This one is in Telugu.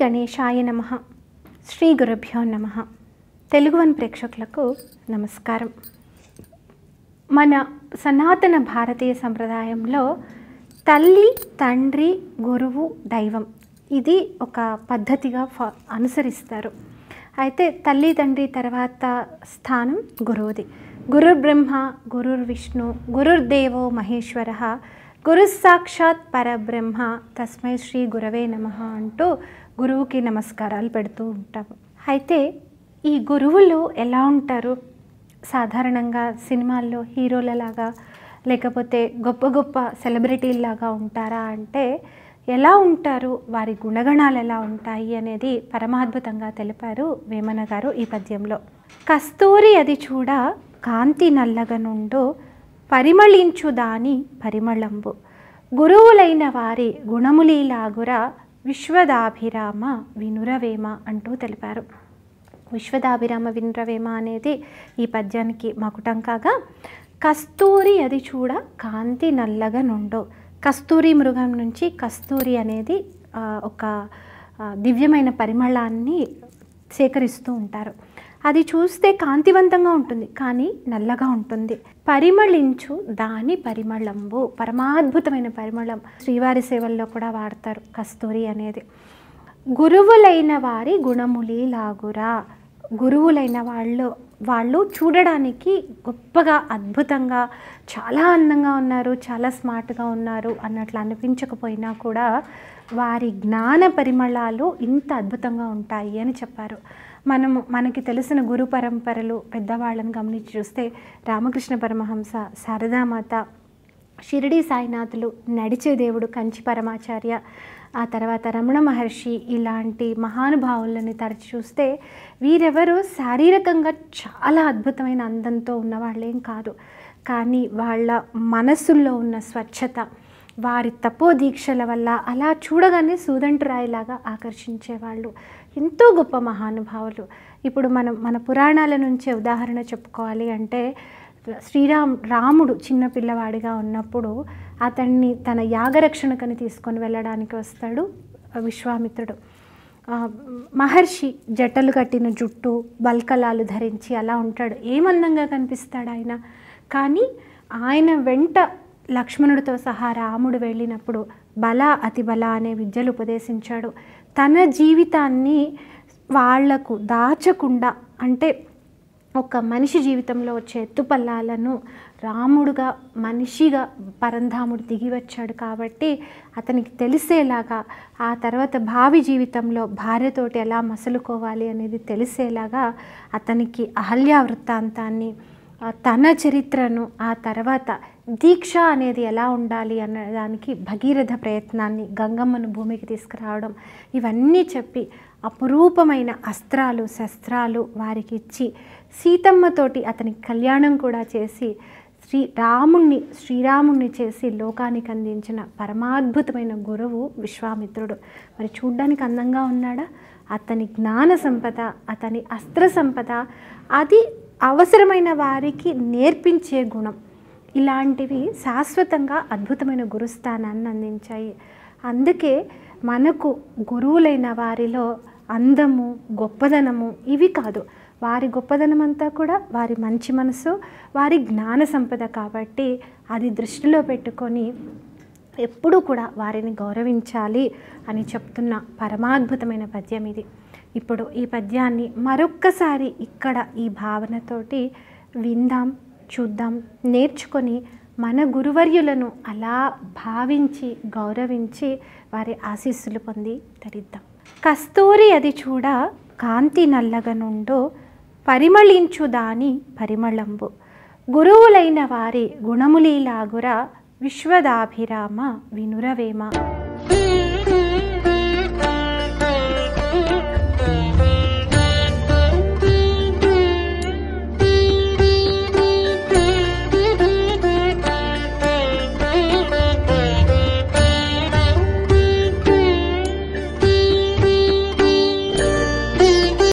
గణేశాయ నమ శ్రీ గురుభ్యో నమ తెలుగు వన్ ప్రేక్షకులకు నమస్కారం మన సనాతన భారతీయ సంప్రదాయంలో తల్లి తండ్రి గురువు దైవం ఇది ఒక పద్ధతిగా ఫా అనుసరిస్తారు అయితే తల్లి తండ్రి తర్వాత స్థానం గురువుది గురుర్ బ్రహ్మ గురుర్ విష్ణు గురుర్దేవో మహేశ్వర గురు సాక్షాత్ పరబ్రహ్మ తస్మై శ్రీ గురవే నమ అంటూ గురువుకి నమస్కారాలు పెడుతూ ఉంటాము అయితే ఈ గురువులు ఎలా ఉంటారు సాధారణంగా సినిమాల్లో హీరోలలాగా లేకపోతే గొప్ప గొప్ప సెలబ్రిటీల్లాగా ఉంటారా అంటే ఎలా ఉంటారు వారి గుణగణాలు ఎలా ఉంటాయి అనేది పరమాద్భుతంగా తెలిపారు వేమన గారు ఈ పద్యంలో కస్తూరి అది చూడ కాంతి నల్లగనుండు పరిమళించు దాని పరిమళంబు గురువులైన వారి గుణములీలాగుర విశ్వదాభిరామ వినురవేమ అంటూ తెలిపారు విశ్వదాభిరామ వినురవేమ అనేది ఈ పద్యానికి మకుటం కాగా కస్తూరి అది చూడ కాంతి నల్లగా నుండు కస్తూరి మృగం నుంచి కస్తూరి అనేది ఆ, ఒక ఆ, దివ్యమైన పరిమళాన్ని సేకరిస్తూ ఉంటారు అది చూస్తే కాంతివంతంగా ఉంటుంది కానీ నల్లగా ఉంటుంది పరిమళించు దాని పరిమళంబు పరమాద్భుతమైన పరిమళం శ్రీవారి సేవల్లో కూడా వాడతారు కస్తూరి అనేది గురువులైన వారి గుణములి లాగురా గురువులైన వాళ్ళు వాళ్ళు చూడడానికి గొప్పగా అద్భుతంగా చాలా అందంగా ఉన్నారు చాలా స్మార్ట్గా ఉన్నారు అన్నట్లు అనిపించకపోయినా కూడా వారి జ్ఞాన పరిమళాలు ఇంత అద్భుతంగా ఉంటాయి అని చెప్పారు మనము మనకి తెలిసిన గురు పరంపరలు పెద్దవాళ్ళని గమనించి చూస్తే రామకృష్ణ పరమహంస శారదామాత షిరిడి సాయినాథులు నడిచే దేవుడు కంచి పరమాచార్య ఆ తర్వాత రమణ మహర్షి ఇలాంటి మహానుభావులని తరచి చూస్తే వీరెవరు శారీరకంగా చాలా అద్భుతమైన అందంతో ఉన్నవాళ్ళేం కాదు కానీ వాళ్ళ మనసుల్లో ఉన్న స్వచ్ఛత వారి తపో దీక్షల వల్ల అలా చూడగానే సూదంటురాయిలాగా ఆకర్షించేవాళ్ళు ఎంతో గొప్ప మహానుభావులు ఇప్పుడు మనం మన పురాణాల నుంచే ఉదాహరణ చెప్పుకోవాలి అంటే శ్రీరామ్ రాముడు చిన్న పిల్లవాడిగా ఉన్నప్పుడు అతన్ని తన యాగరక్షణకని తీసుకొని వెళ్ళడానికి వస్తాడు విశ్వామిత్రుడు ఆ, మహర్షి జటలు కట్టిన జుట్టు బల్కలాలు ధరించి అలా ఉంటాడు ఏమందంగా కనిపిస్తాడు ఆయన కానీ ఆయన వెంట లక్ష్మణుడితో సహా రాముడు వెళ్ళినప్పుడు బల అతి బల అనే విద్యలు ఉపదేశించాడు తన జీవితాన్ని వాళ్లకు దాచకుండా అంటే ఒక మనిషి జీవితంలో వచ్చే ఎత్తుపల్లాలను రాముడుగా మనిషిగా పరంధాముడు దిగి వచ్చాడు కాబట్టి అతనికి తెలిసేలాగా ఆ తర్వాత భావి జీవితంలో భార్యతోటి ఎలా మసలుకోవాలి అనేది తెలిసేలాగా అతనికి అహల్యా వృత్తాంతాన్ని ఆ తన చరిత్రను ఆ తర్వాత దీక్ష అనేది ఎలా ఉండాలి అన్న దానికి భగీరథ ప్రయత్నాన్ని గంగమ్మను భూమికి తీసుకురావడం ఇవన్నీ చెప్పి అపురూపమైన అస్త్రాలు శస్త్రాలు వారికి ఇచ్చి సీతమ్మతోటి అతనికి కళ్యాణం కూడా చేసి శ్రీ రాముణ్ణి శ్రీరాముణ్ణి చేసి లోకానికి అందించిన పరమాద్భుతమైన గురువు విశ్వామిత్రుడు మరి చూడ్డానికి అందంగా ఉన్నాడా అతని జ్ఞాన సంపద అతని అస్త్ర సంపద అది అవసరమైన వారికి నేర్పించే గుణం ఇలాంటివి శాశ్వతంగా అద్భుతమైన గురుస్థానాన్ని అందించాయి అందుకే మనకు గురువులైన వారిలో అందము గొప్పదనము ఇవి కాదు వారి గొప్పదనం అంతా కూడా వారి మంచి మనసు వారి జ్ఞాన సంపద కాబట్టి అది దృష్టిలో పెట్టుకొని ఎప్పుడూ కూడా వారిని గౌరవించాలి అని చెప్తున్న పరమాద్భుతమైన పద్యం ఇది ఇప్పుడు ఈ పద్యాన్ని మరొక్కసారి ఇక్కడ ఈ భావనతోటి విందాం చూద్దాం నేర్చుకొని మన గురువర్యులను అలా భావించి గౌరవించి వారి ఆశీస్సులు పొంది తరిద్దాం కస్తూరి అది చూడ కాంతి నల్లగనుండు పరిమళించు దాని పరిమళంబు గురువులైన వారి గుణములీలాగుర విశ్వదాభిరామ వినురవేమ